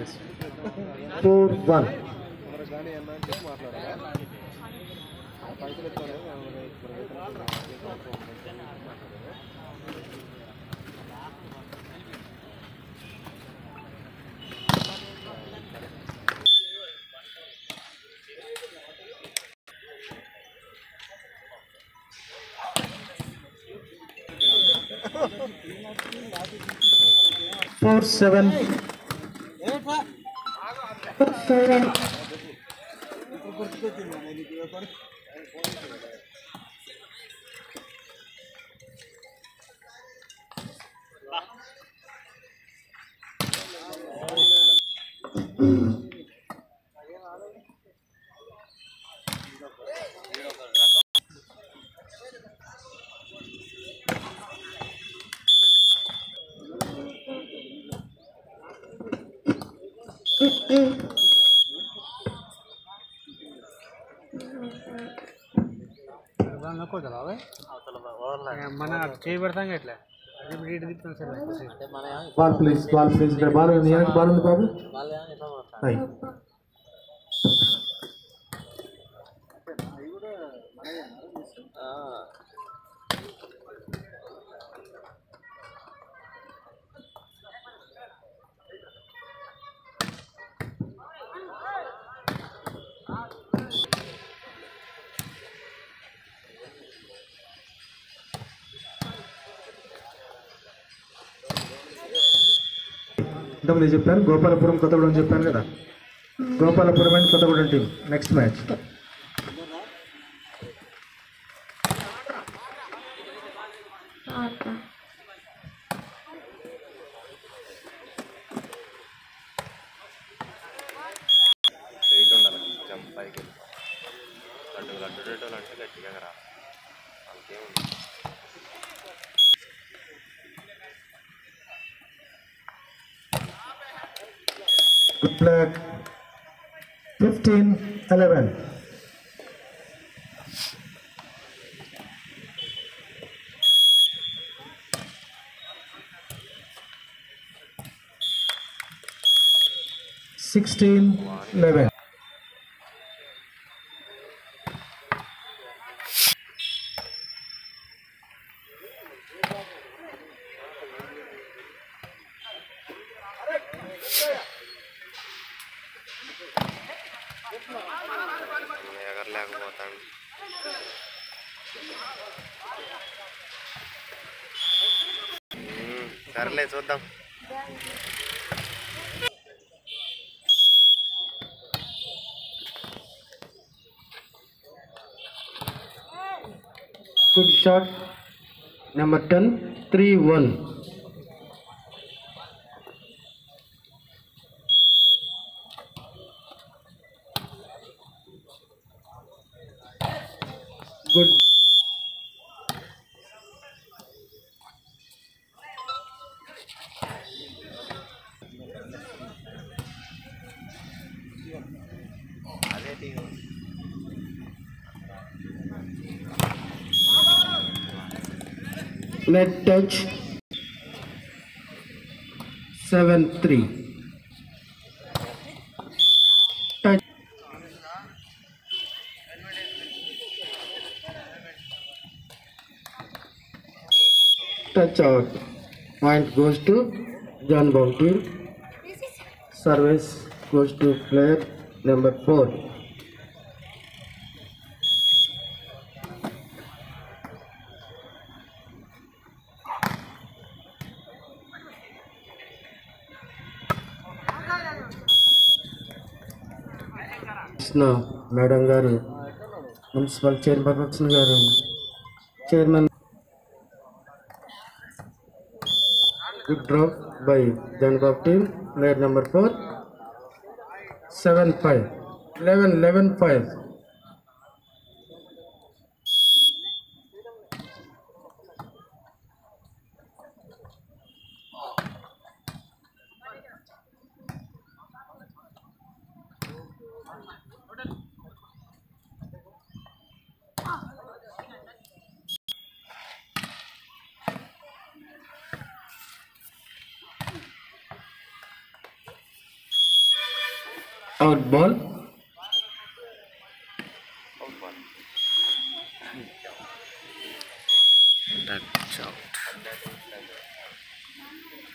Four one four seven మన చేయి పెడతాం ఎట్లా అది ఇటు తిప్పుతాం sir ball please ball please ball ఉంది వెనక్కి బాల్ ఉంది బాబు అయ్. ఇంతకుముందు చెప్పాను గోపాలపురం కొత్తగూడెం చెప్పాను కదా Gopalapuram and Kothagudem team next match wait ఉండాలి జంప్ పైకి లడ్డు లడ్డు రేటోలు అంటే గట్టిగా రా అంతేముంది good luck fifteen eleven sixteen eleven ఎగరలేకపోతాడు మ్మ్, సర్లే చూద్దాం good shot number ten three one good అదే team net touch seven three touch touch out point goes to John Bounty service goes to player number four Krishna madam గారు municipal chairperson గారు chairman good drop by జన్బాబ్ team player number four seven five eleven eleven five out ball out ball touch out